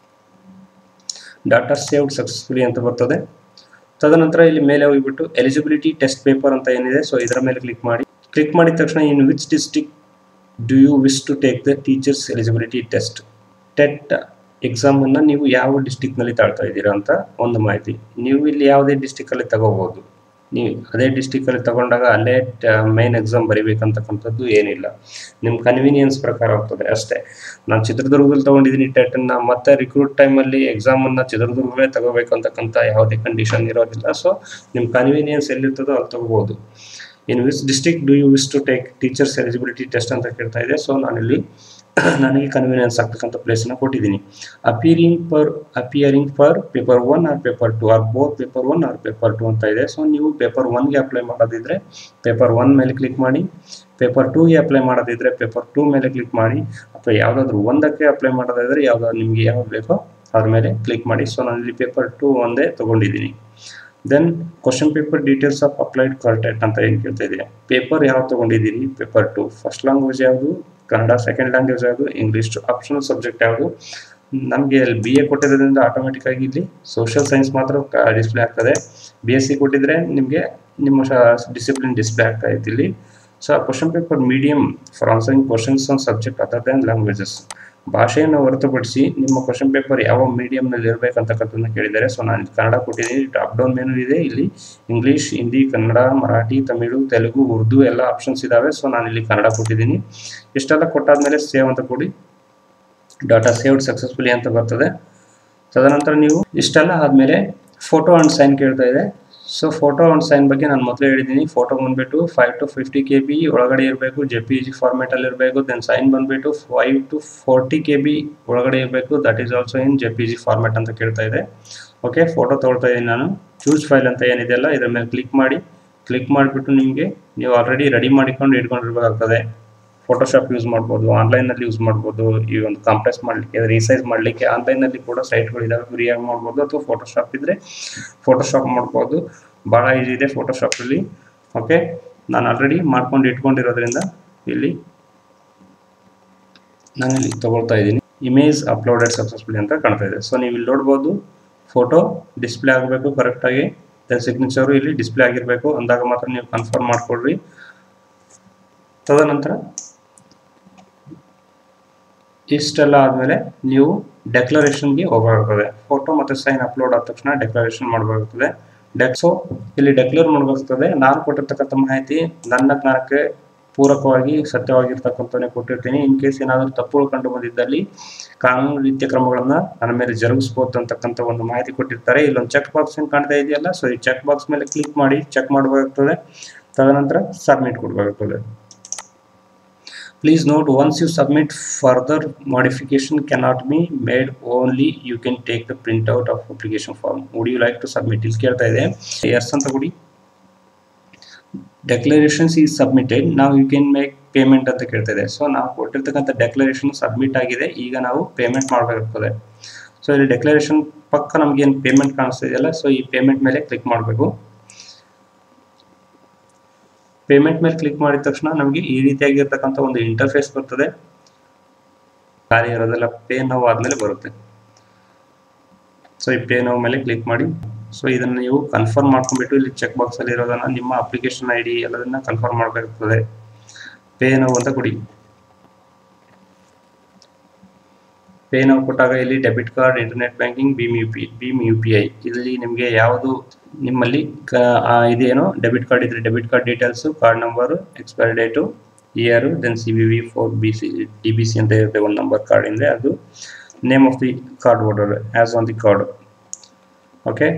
ಡಾಟಾ ಸೇವ್ಡ್ ಸಕ್ಸಸ್ಫುಲಿ ಅಂತ ಬರ್ತದೆ ತದನಂತರ ಇಲ್ಲಿ ಮೇಲೆ ಹೋಗಿಬಿಟ್ಟು ಎಲಿಜಿಬಿಲಿಟಿ ಟೆಸ್ಟ್ ಪೇಪರ್ ಅಂತ ಏನಿದೆ ಸೊ ಇದರ ಮೇಲೆ ಕ್ಲಿಕ್ ಮಾಡಿ ಕ್ಲಿಕ್ ಮಾಡಿದ ತಕ್ಷಣ in which district do you wish to take the teachers eligibility test TET ಎಕ್ಸಾಮನ್ನು ನೀವು ಯಾವ ಡಿಸ್ಟಿಕ್ನಲ್ಲಿ ತಾಳ್ತಾ ಇದ್ದೀರಾ ಅಂತ ಒಂದು ಮಾಹಿತಿ ನೀವು ಇಲ್ಲಿ ಯಾವುದೇ ಡಿಸ್ಟಿಕಲ್ಲಿ ತಗೋಬೋದು ನೀವು ಅದೇ ಡಿಸ್ಟಿಕಲ್ಲಿ ತಗೊಂಡಾಗ ಅಲ್ಲೇ ಮೈನ್ ಎಕ್ಸಾಮ್ ಬರಿಬೇಕಂತಕ್ಕಂಥದ್ದು ಏನಿಲ್ಲ ನಿಮ್ಮ ಕನ್ವೀನಿಯನ್ಸ್ ಪ್ರಕಾರ ಹೋಗ್ತದೆ ಅಷ್ಟೇ ನಾನು ಚಿತ್ರದುರ್ಗದಲ್ಲಿ ತೊಗೊಂಡಿದ್ದೀನಿ ಟೆಟನ್ನು ಮತ್ತೆ ರಿಕ್ರೂಟ್ ಟೈಮಲ್ಲಿ ಎಕ್ಸಾಮನ್ನು ಚಿತ್ರದುರ್ಗವೇ ತಗೋಬೇಕಂತಕ್ಕಂಥ ಯಾವುದೇ ಕಂಡೀಷನ್ ಇರೋದಿಲ್ಲ ಸೊ ನಿಮ್ಮ ಕನ್ವೀನಿಯನ್ಸ್ ಎಲ್ಲಿರ್ತದೋ ಅಲ್ಲಿ ತಗೋಬೋದು in which district do you wish to take teachers eligibility test ಅಂತ ಕೇಳ್ತಾ ಇದೆ ಸೊ ನಾನಿಲ್ಲಿ ನನಗೆ ಕನ್ವೀನಿಯನ್ಸ್ ಆಗ್ತಕ್ಕಂಥ ಪ್ಲೇಸನ್ನು ಕೊಟ್ಟಿದ್ದೀನಿ appearing per appearing per paper one or paper two or both paper one or paper two ಅಂತ ಇದೆ ಸೊ ನೀವು ಪೇಪರ್ ಒನ್ಗೆ ಅಪ್ಲೈ ಮಾಡೋದಿದ್ರೆ ಪೇಪರ್ ಒನ್ ಮೇಲೆ ಕ್ಲಿಕ್ ಮಾಡಿ ಪೇಪರ್ ಟೂಗೆ ಅಪ್ಲೈ ಮಾಡೋದಿದ್ರೆ ಪೇಪರ್ ಟೂ ಮೇಲೆ ಕ್ಲಿಕ್ ಮಾಡಿ ಅಥವಾ ಯಾವುದಾದ್ರೂ ಒಂದಕ್ಕೆ ಅಪ್ಲೈ ಮಾಡೋದಾದ್ರೆ ಯಾವುದಾದ್ರು ನಿಮಗೆ ಯಾವ್ದು ಬೇಕೋ ಅದ್ರ ಮೇಲೆ ಕ್ಲಿಕ್ ಮಾಡಿ ಸೊ ನಾನು ಇಲ್ಲಿ ಪೇಪರ್ ಟೂ ಒಂದೇ ತೊಗೊಂಡಿದ್ದೀನಿ then question paper details of applied content ಅಂತ ಏನು ಕೇಳ್ತಾ ಇದೆ ಪೇಪರ್ ಯಾವ್ದು ತೊಗೊಂಡಿದ್ದೀರಿ ಪೇಪರ್ ಟು ಫಸ್ಟ್ ಲ್ಯಾಂಗ್ವೇಜ್ ಯಾವುದು ಕನ್ನಡ ಸೆಕೆಂಡ್ ಲ್ಯಾಂಗ್ವೇಜ್ ಯಾವುದು ಇಂಗ್ಲೀಷ್ ಆಪ್ಷನಲ್ ಸಬ್ಜೆಕ್ಟ್ ಯಾವುದು ನಮಗೆ ಅಲ್ಲಿ ಬಿ ಎ ಕೊಟ್ಟಿರೋದ್ರಿಂದ ಆಟೋಮೆಟಿಕ್ ಆಗಿ ಇಲ್ಲಿ ಸೋಷಿಯಲ್ ಸೈನ್ಸ್ ಮಾತ್ರ ಡಿಸ್ಪ್ಲೇ ಆಗ್ತದೆ ಬಿ ಎಸ್ ಸಿ ಕೊಟ್ಟಿದ್ರೆ ನಿಮಗೆ ನಿಮ್ಮ ಡಿಸಿಪ್ಲಿನ್ ಡಿಸ್ಪ್ಲೇ ಆಗ್ತಾ ಇತ್ತು ಇಲ್ಲಿ ಸೊ ಆ question paper medium for answering questions on subject other than languages ಭಾಷೆಯನ್ನು ಹೊರತುಪಡಿಸಿ ನಿಮ್ಮ ಕ್ವಶನ್ ಪೇಪರ್ ಯಾವ ಮೀಡಿಯಂನಲ್ಲಿ ಇರಬೇಕಂತಕ್ಕಂಥದ್ದನ್ನ ಕೇಳಿದ್ದಾರೆ ಸೊ ನಾನು ಕನ್ನಡ ಕೊಟ್ಟಿದ್ದೀನಿ ಟಾಪ್ ಡೌನ್ ಮೆನು ಇದೆ ಇಲ್ಲಿ ಇಂಗ್ಲೀಷ್ ಹಿಂದಿ ಕನ್ನಡ ಮರಾಠಿ ತಮಿಳು ತೆಲುಗು ಉರ್ದು ಎಲ್ಲ ಆಪ್ಷನ್ಸ್ ಇದ್ದಾವೆ ಸೊ ನಾನು ಇಲ್ಲಿ ಕನ್ನಡ ಕೊಟ್ಟಿದ್ದೀನಿ ಇಷ್ಟೆಲ್ಲ ಕೊಟ್ಟಾದ್ಮೇಲೆ ಸೇವ್ ಅಂತ ಕೊಡಿ ಡಾಟಾ ಸೇವ್ಡ್ ಸಕ್ಸಸ್ಫುಲಿ ಅಂತ ಬರ್ತದೆ ತದನಂತರ ನೀವು ಇಷ್ಟೆಲ್ಲ ಆದಮೇಲೆ ಫೋಟೋ ಆ್ಯಂಡ್ ಸೈನ್ ಕೇಳ್ತಾ ಇದೆ ಸೊ ಫೋಟೋ ಆ್ಯಂಡ್ ಸೈನ್ ಬಗ್ಗೆ ನಾನು ಮೊದಲೇ ಹೇಳಿದ್ದೀನಿ ಫೋಟೋ ಬಂದುಬಿಟ್ಟು five to fifty K B ಒಳಗಡೆ ಇರಬೇಕು ಜೆ ಪಿ ಜಿ ಫಾರ್ಮೇಟಲ್ಲಿ ಇರಬೇಕು ದೆನ್ ಸೈನ್ ಬಂದುಬಿಟ್ಟು five to forty K B ಒಳಗಡೆ ಇರಬೇಕು that is also in J P G format ಅಂತ ಕೇಳ್ತಾ ಇದೆ ಓಕೆ ಫೋಟೋ ತೊಗೊಳ್ತಾ ಇದ್ದೀನಿ ನಾನು ಚೂಸ್ ಫೈಲ್ ಅಂತ ಏನಿದೆಯಲ್ಲ ಇದರ ಮೇಲೆ ಕ್ಲಿಕ್ ಮಾಡಿ ಕ್ಲಿಕ್ ಮಾಡಿಬಿಟ್ಟು ನಿಮಗೆ ನೀವು ಆಲ್ರೆಡಿ ರೆಡಿ ಮಾಡಿಕೊಂಡು ಇಟ್ಕೊಂಡಿರ್ಬೇಕಾಗ್ತದೆ ಫೋಟೋಶಾಪ್ ಯೂಸ್ ಮಾಡ್ಬೋದು ಆನ್ಲೈನಲ್ಲಿ ಯೂಸ್ ಮಾಡ್ಬೋದು ಈ ಒಂದು ಕಾಂಪ್ರೆಸ್ ಮಾಡಲಿಕ್ಕೆ ರೀಸೈಸ್ ಮಾಡಲಿಕ್ಕೆ ಆನ್ಲೈನಲ್ಲಿ ಕೂಡ ಸೈಟ್ಗಳಿದ್ದಾವೆ ಫ್ರೀಯಾಗಿ ಮಾಡ್ಬೋದು ಅಥವಾ ಫೋಟೋಶಾಪ್ ಇದ್ದರೆ ಫೋಟೋಶಾಪ್ ಮಾಡ್ಬೋದು ಭಾಳ ಈಸಿ ಇದೆ ಫೋಟೋಶಾಪಲ್ಲಿ ಓಕೆ ನಾನು ಆಲ್ರೆಡಿ ಮಾಡ್ಕೊಂಡು ಇಟ್ಕೊಂಡಿರೋದ್ರಿಂದ ಇಲ್ಲಿ ನಾನು ಇಲ್ಲಿ ತೊಗೊಳ್ತಾ ಇದ್ದೀನಿ ಇಮೇಜ್ ಅಪ್ಲೋಡೆಡ್ ಸಕ್ಸಸ್ಫುಲಿ ಅಂತ ಕಾಣ್ತಾ ಇದೆ ಸೊ ನೀವು ಇಲ್ಲಿ ನೋಡ್ಬೋದು ಫೋಟೋ ಡಿಸ್ಪ್ಲೇ ಆಗಬೇಕು ಕರೆಕ್ಟಾಗಿ ದೆನ್ ಸಿಗ್ನೇಚರು ಇಲ್ಲಿ ಡಿಸ್ಪ್ಲೇ ಆಗಿರಬೇಕು ಅಂದಾಗ ಮಾತ್ರ ನೀವು ಕನ್ಫರ್ಮ್ ಮಾಡಿಕೊಡ್ರಿ ತದನಂತರ ಇಷ್ಟೆಲ್ಲ ಆದಮೇಲೆ ನೀವು ಡೆಕ್ಲರೇಷನ್ಗೆ ಹೋಗಬೇಕಾಗ್ತದೆ ಫೋಟೋ ಮತ್ತು ಸೈನ್ ಅಪ್ಲೋಡ್ ಆದ ತಕ್ಷಣ ಡೆಕ್ಲರೇಷನ್ ಮಾಡಬೇಕಾಗ್ತದೆ ಡೆಕ್ಸೋ ಇಲ್ಲಿ ಡೆಕ್ಲೇರ್ ಮಾಡಬೇಕಾಗ್ತದೆ ನಾನು ಕೊಟ್ಟಿರ್ತಕ್ಕಂಥ ಮಾಹಿತಿ ನನ್ನ ಜ್ಞಾನಕ್ಕೆ ಪೂರಕವಾಗಿ ಸತ್ಯವಾಗಿರ್ತಕ್ಕಂಥವನ್ನೇ ಕೊಟ್ಟಿರ್ತೀನಿ ಇನ್ ಕೇಸ್ ಏನಾದರೂ ತಪ್ಪುಗಳು ಕಂಡು ಬಂದಿದ್ದಲ್ಲಿ ಕಾನೂನು ರೀತಿಯ ಕ್ರಮಗಳನ್ನು ನನ್ನ ಮೇಲೆ ಜರುಗಿಸ್ಬೋದು ಅಂತಕ್ಕಂಥ ಒಂದು ಮಾಹಿತಿ ಕೊಟ್ಟಿರ್ತಾರೆ ಇಲ್ಲೊಂದು ಚೆಕ್ ಬಾಕ್ಸ್ ಏನು ಕಾಣ್ತಾ ಇದೆಯಲ್ಲ ಸೊ ಈ ಚೆಕ್ ಬಾಕ್ಸ್ ಮೇಲೆ ಕ್ಲಿಕ್ ಮಾಡಿ ಚೆಕ್ ಮಾಡಬೇಕಾಗ್ತದೆ ತದನಂತರ ಸಬ್ಮಿಟ್ ಕೊಡಬೇಕಾಗ್ತದೆ Please note once you submit further modification cannot be made only you can take the printout of application form. Would you like to submit? ಇಲ್ಲಿ ಕೇಳ್ತಾ ಇದೆ ಎಸ್ ಅಂತ ಕೊಡಿ ಡೆಕ್ಲರೇಷನ್ಸ್ ಈಸ್ ಸಬ್ಮಿಟೆಡ್ ನಾವು ಯು ಕ್ಯಾನ್ ಮೇಕ್ ಪೇಮೆಂಟ್ ಅಂತ ಕೇಳ್ತಾ ಇದೆ so ನಾವು ಕೊಟ್ಟಿರ್ತಕ್ಕಂಥ ಡೆಕ್ಲರೇಷನ್ ಸಬ್ಮಿಟ್ ಆಗಿದೆ ಈಗ ನಾವು ಪೇಮೆಂಟ್ ಮಾಡಬೇಕಾಗ್ತದೆ ಸೊ ಇಲ್ಲಿ ಡೆಕ್ಲರೇಷನ್ ಪಕ್ಕ ನಮ್ಗೆ ಏನು ಪೇಮೆಂಟ್ ಕಾಣಿಸ್ತಾ ಇದೆಯಲ್ಲ ಸೊ ಈ ಪೇಮೆಂಟ್ ಮೇಲೆ ಕ್ಲಿಕ್ ಮಾಡಬೇಕು ಪೇಮೆಂಟ್ ಮೇಲೆ ಕ್ಲಿಕ್ ಮಾಡಿದ ತಕ್ಷಣ ನಮಗೆ ಈ ರೀತಿಯಾಗಿರ್ತಕ್ಕಂಥ ಒಂದು ಇಂಟರ್ಫೇಸ್ ಬರ್ತದೆ ಖಾಲಿ ಇರೋದೆಲ್ಲ ಪೇ ನೋವು ಆದಮೇಲೆ ಬರುತ್ತೆ ಸೊ ಈ ಪೇ ನೋವು ಮೇಲೆ ಕ್ಲಿಕ್ ಮಾಡಿ ಸೊ ಇದನ್ನು ನೀವು ಕನ್ಫರ್ಮ್ ಮಾಡ್ಕೊಂಡ್ಬಿಟ್ಟು ಇಲ್ಲಿ ಚೆಕ್ ಬಾಕ್ಸ್ ಅಲ್ಲಿ ಇರೋದನ್ನ ನಿಮ್ಮ ಅಪ್ಲಿಕೇಶನ್ ಐ ಡಿ ಎಲ್ಲದನ್ನ ಕನ್ಫರ್ಮ್ ಮಾಡಬೇಕಾಗ್ತದೆ ಪೇ ನೋವು ಅಂತ ಕೊಡಿ ಪೇ ನಾವು ಕೊಟ್ಟಾಗ ಇಲ್ಲಿ debit card internet banking Bhim U P Bhim U P I ಇಲ್ಲಿ ನಿಮಗೆ ಯಾವುದು ನಿಮ್ಮಲ್ಲಿ ಕ ಆ, ಇದೇನೋ ಡೆಬಿಟ್ ಕಾರ್ಡ್ ಇದ್ರೆ debit card details card number expiry date year then C B V four B C D B C ಅಂತ ಇರುತ್ತೆ ಒಂದು ನಂಬರ್ ಕಾರ್ಡ್ ಅಂದರೆ ಅದು name of the card holder as on the card okay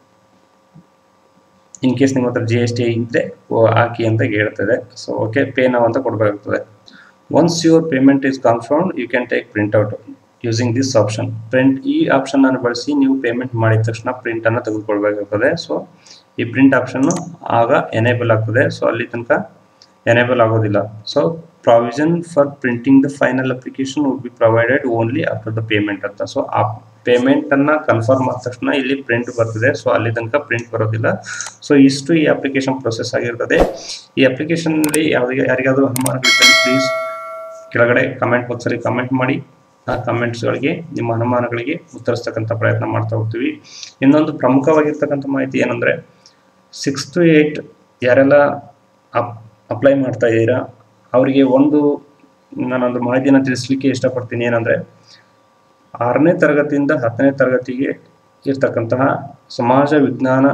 in case ನಿಮ್ಮ ಹತ್ರ G S T ಇದ್ದರೆ ಹಾಕಿ ಅಂತ ಹೇಳ್ತದೆ ಸೊ ಓಕೆ ಪೇ ನಾವು ಅಂತ ಕೊಡಬೇಕಾಗ್ತದೆ once your payment is confirm you can take printout using this option print ಈ option ಅನ್ನು ಬಳಸಿ ನೀವು ಪೇಮೆಂಟ್ ಮಾಡಿದ ತಕ್ಷಣ ಪ್ರಿಂಟ್ ಅನ್ನು ತೆಗೆದುಕೊಳ್ಬೇಕಾಗ್ತದೆ ಸೊ ಈ ಪ್ರಿಂಟ್ ಆಪ್ಷನ್ ಆಗ ಎನೇಬಲ್ ಆಗ್ತದೆ ಸೊ ಅಲ್ಲಿ ತನಕ ಎನೇಬಲ್ ಆಗೋದಿಲ್ಲ so provision for printing the final application would be provided only after the payment ಅಂತ ಸೊ ಆ ಪೇಮೆಂಟ್ ಅನ್ನ ಕನ್ಫರ್ಮ್ ಆದ ತಕ್ಷಣ ಇಲ್ಲಿ ಪ್ರಿಂಟ್ ಬರ್ತದೆ ಸೊ ಅಲ್ಲಿ ತನಕ ಪ್ರಿಂಟ್ ಬರೋದಿಲ್ಲ ಸೊ ಇಷ್ಟು ಈ ಅಪ್ಲಿಕೇಶನ್ ಪ್ರೊಸೆಸ್ ಆಗಿರ್ತದೆ ಈ ಅಪ್ಲಿಕೇಶನ್ ಅಲ್ಲಿ ಯಾವ್ದು ಯಾರಿಗಾದ್ರೂ ಅನುಮಾನಗಳಿದ್ದಲ್ಲಿ ಪ್ಲೀಸ್ ಕೆಳಗಡೆ ಕಮೆಂಟ್ ಬಾಕ್ಸಲ್ಲಿ ಕಮೆಂಟ್ ಮಾಡಿ ಆ ಕಮೆಂಟ್ಸ್ಗಳಿಗೆ ನಿಮ್ಮ ಅನುಮಾನಗಳಿಗೆ ಉತ್ತರಿಸ್ತಕ್ಕಂಥ ಪ್ರಯತ್ನ ಮಾಡ್ತಾ ಹೋಗ್ತೀವಿ ಇನ್ನೊಂದು ಪ್ರಮುಖವಾಗಿರ್ತಕ್ಕಂಥ ಮಾಹಿತಿ ಏನಂದರೆ ಸಿಕ್ಸ್ ಟು ಏಯ್ಟ್ ಯಾರೆಲ್ಲ ಅಪ್ ಅಪ್ಲೈ ಮಾಡ್ತಾ ಇದ್ದೀರಾ ಅವರಿಗೆ ಒಂದು ನಾನೊಂದು ಮಾಹಿತಿಯನ್ನು ತಿಳಿಸ್ಲಿಕ್ಕೆ ಇಷ್ಟಪಡ್ತೀನಿ ಏನಂದರೆ ಆರನೇ ತರಗತಿಯಿಂದ ಹತ್ತನೇ ತರಗತಿಗೆ ಇರ್ತಕ್ಕಂತಹ ಸಮಾಜ ವಿಜ್ಞಾನ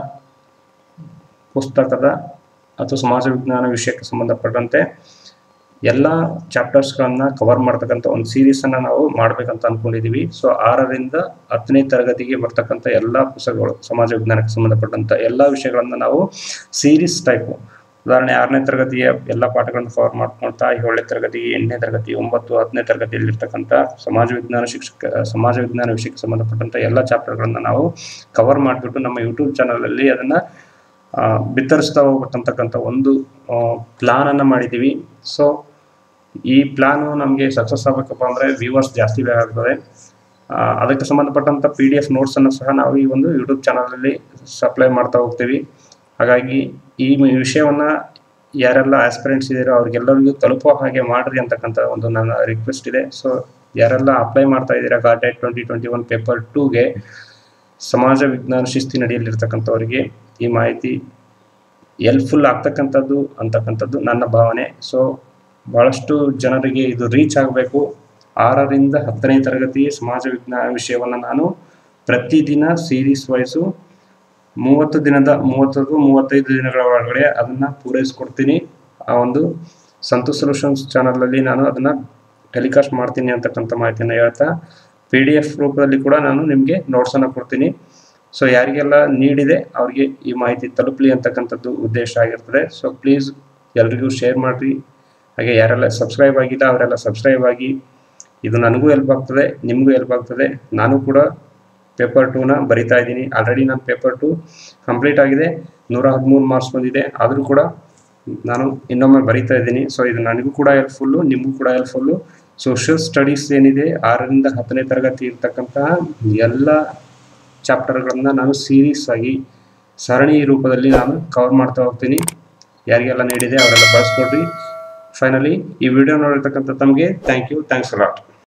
ಪುಸ್ತಕದ ಅಥವಾ ಸಮಾಜ ವಿಜ್ಞಾನ ವಿಷಯಕ್ಕೆ ಸಂಬಂಧಪಟ್ಟಂತೆ ಎಲ್ಲ ಚಾಪ್ಟರ್ಸ್ಗಳನ್ನ ಕವರ್ ಮಾಡ್ತಕ್ಕಂಥ ಒಂದು ಸೀರೀಸನ್ನು ನಾವು ಮಾಡಬೇಕಂತ ಅಂದ್ಕೊಂಡಿದ್ದೀವಿ ಸೊ ಆರರಿಂದ ಹತ್ತನೇ ತರಗತಿಗೆ ಬರ್ತಕ್ಕಂಥ ಎಲ್ಲ ಪುಸ್ತಕಗಳು ಸಮಾಜ ವಿಜ್ಞಾನಕ್ಕೆ ಸಂಬಂಧಪಟ್ಟಂಥ ಎಲ್ಲ ವಿಷಯಗಳನ್ನು ನಾವು ಸೀರೀಸ್ ಟೈಪು ಉದಾಹರಣೆ ಆರನೇ ತರಗತಿಯ ಎಲ್ಲ ಪಾಠಗಳನ್ನು ಕವರ್ ಮಾಡ್ಕೊಳ್ತಾ ಏಳನೇ ತರಗತಿ ಎಂಟನೇ ತರಗತಿ ಒಂಬತ್ತು ಹತ್ತನೇ ತರಗತಿಯಲ್ಲಿರ್ತಕ್ಕಂಥ ಸಮಾಜ ವಿಜ್ಞಾನ ಶಿಕ್ಷಕ ಸಮಾಜ ವಿಜ್ಞಾನ ವಿಷಯಕ್ಕೆ ಸಂಬಂಧಪಟ್ಟಂಥ ಎಲ್ಲ ಚಾಪ್ಟರ್ಗಳನ್ನು ನಾವು ಕವರ್ ಮಾಡಿಬಿಟ್ಟು ನಮ್ಮ ಯೂಟ್ಯೂಬ್ ಚಾನಲಲ್ಲಿ ಅದನ್ನು ಬಿತ್ತರಿಸ್ತಾ ಹೋಗ್ಬೇಕಂತಕ್ಕಂಥ ಒಂದು ಪ್ಲಾನನ್ನು ಮಾಡಿದ್ದೀವಿ ಸೊ ಈ ಪ್ಲಾನು ನಮಗೆ ಸಕ್ಸಸ್ ಆಗಬೇಕಪ್ಪ ಅಂದರೆ ವ್ಯೂವರ್ಸ್ ಜಾಸ್ತಿ ಬೇಕಾಗ್ತದೆ ಆ, ಅದಕ್ಕೆ ಸಂಬಂಧಪಟ್ಟಂಥ ಪಿ ಡಿ ಎಫ್ ನೋಟ್ಸನ್ನು ಸಹ ನಾವು ಈ ಒಂದು ಯೂಟ್ಯೂಬ್ ಚಾನಲಲ್ಲಿ ಸಪ್ಲೈ ಮಾಡ್ತಾ ಹೋಗ್ತೀವಿ ಹಾಗಾಗಿ ಈ ವಿಷಯವನ್ನು ಯಾರೆಲ್ಲ ಆಸ್ಪಿರೆಂಟ್ಸ್ ಇದ್ದೀರೋ ಅವ್ರಿಗೆಲ್ಲರಿಗೂ ತಲುಪೋ ಹಾಗೆ ಮಾಡ್ರಿ ಅಂತಕ್ಕಂಥ ಒಂದು ನನ್ನ ರಿಕ್ವೆಸ್ಟ್ ಇದೆ ಸೊ ಯಾರೆಲ್ಲ ಅಪ್ಲೈ ಮಾಡ್ತಾ ಇದ್ದೀರಾ ಗಾಟೆಟ್ ಟ್ವೆಂಟಿ ಟ್ವೆಂಟಿ ಒನ್ ಪೇಪರ್ ಟೂಗೆ ಸಮಾಜ ವಿಜ್ಞಾನ ಶಿಸ್ತಿನಡಿಯಲ್ಲಿರ್ತಕ್ಕಂಥವರಿಗೆ ಈ ಮಾಹಿತಿ ಎಲ್ಪ್ಫುಲ್ ಆಗ್ತಕ್ಕಂಥದ್ದು ಅಂತಕ್ಕಂಥದ್ದು ನನ್ನ ಭಾವನೆ ಸೊ ಭಾಳಷ್ಟು ಜನರಿಗೆ ಇದು ರೀಚ್ ಆಗಬೇಕು ಆರರಿಂದ ಹತ್ತನೇ ತರಗತಿ ಸಮಾಜ ವಿಜ್ಞಾನ ವಿಷಯವನ್ನು ನಾನು ಪ್ರತಿದಿನ ಸೀರೀಸ್ ವೈಸು ಮೂವತ್ತು ದಿನದ ಮೂವತ್ತದು ಮೂವತ್ತೈದು ದಿನಗಳ ಒಳಗಡೆ ಅದನ್ನು ಪೂರೈಸ್ಕೊಡ್ತೀನಿ ಆ ಒಂದು ಸಂತು ಸೊಲ್ಯೂಷನ್ಸ್ ಚಾನಲಲ್ಲಿ ನಾನು ಅದನ್ನು ಟೆಲಿಕಾಸ್ಟ್ ಮಾಡ್ತೀನಿ ಅಂತಕ್ಕಂಥ ಮಾಹಿತಿಯನ್ನು ಹೇಳ್ತಾ ಪಿ ಡಿ ಎಫ್ ರೂಪದಲ್ಲಿ ಕೂಡ ನಾನು ನಿಮಗೆ ನೋಟ್ಸನ್ನು ಕೊಡ್ತೀನಿ ಸೊ ಯಾರಿಗೆಲ್ಲ ನೀಡಿದೆ ಅವರಿಗೆ ಈ ಮಾಹಿತಿ ತಲುಪಲಿ ಅಂತಕ್ಕಂಥದ್ದು ಉದ್ದೇಶ ಆಗಿರ್ತದೆ ಸೊ ಪ್ಲೀಸ್ ಎಲ್ರಿಗೂ ಶೇರ್ ಮಾಡಿರಿ ಹಾಗೆ ಯಾರೆಲ್ಲ ಸಬ್ಸ್ಕ್ರೈಬ್ ಆಗಿಲ್ಲ ಅವರೆಲ್ಲ ಸಬ್ಸ್ಕ್ರೈಬ್ ಆಗಿ ಇದು ನನಗೂ ಹೆಲ್ಪ್ ಆಗ್ತದೆ ನಿಮಗೂ ಹೆಲ್ಪ್ ಆಗ್ತದೆ ನಾನು ಕೂಡ ಪೇಪರ್ ಟೂನ ಬರಿತಾ ಇದ್ದೀನಿ ಆಲ್ರೆಡಿ ನಾನು ಪೇಪರ್ ಟು ಕಂಪ್ಲೀಟ್ ಆಗಿದೆ ನೂರ ಹದಿಮೂರು ಮಾರ್ಕ್ಸ್ ಬಂದಿದೆ ಆದರೂ ಕೂಡ ನಾನು ಇನ್ನೊಮ್ಮೆ ಬರಿತಾ ಇದ್ದೀನಿ ಸೊ ಇದು ನನಗೂ ಕೂಡ ಹೆಲ್ಪ್ಫುಲ್ಲು ನಿಮಗೂ ಕೂಡ ಹೆಲ್ಪ್ಫುಲ್ಲು ಸೋಷಿಯಲ್ ಸ್ಟಡೀಸ್ ಏನಿದೆ ಆರರಿಂದ ಹತ್ತನೇ ತರಗತಿ ಇರ್ತಕ್ಕಂತಹ ಎಲ್ಲ ಚಾಪ್ಟರ್ಗಳನ್ನು ನಾನು ಸೀರೀಸ್ ಆಗಿ ಸರಣಿ ರೂಪದಲ್ಲಿ ನಾನು ಕವರ್ ಮಾಡ್ತಾ ಹೋಗ್ತೀನಿ ಯಾರಿಗೆಲ್ಲ ನೀಡಿದೆ ಅವರೆಲ್ಲ ಬಳಸ್ಕೊಡ್ರಿ ಫೈನಲಿ ಈ ವಿಡಿಯೋ ನೋಡಿರ್ತಕ್ಕಂಥ ತಮಗೆ ಥ್ಯಾಂಕ್ ಯು ಥ್ಯಾಂಕ್ಸ್ ಅಲಾಟ್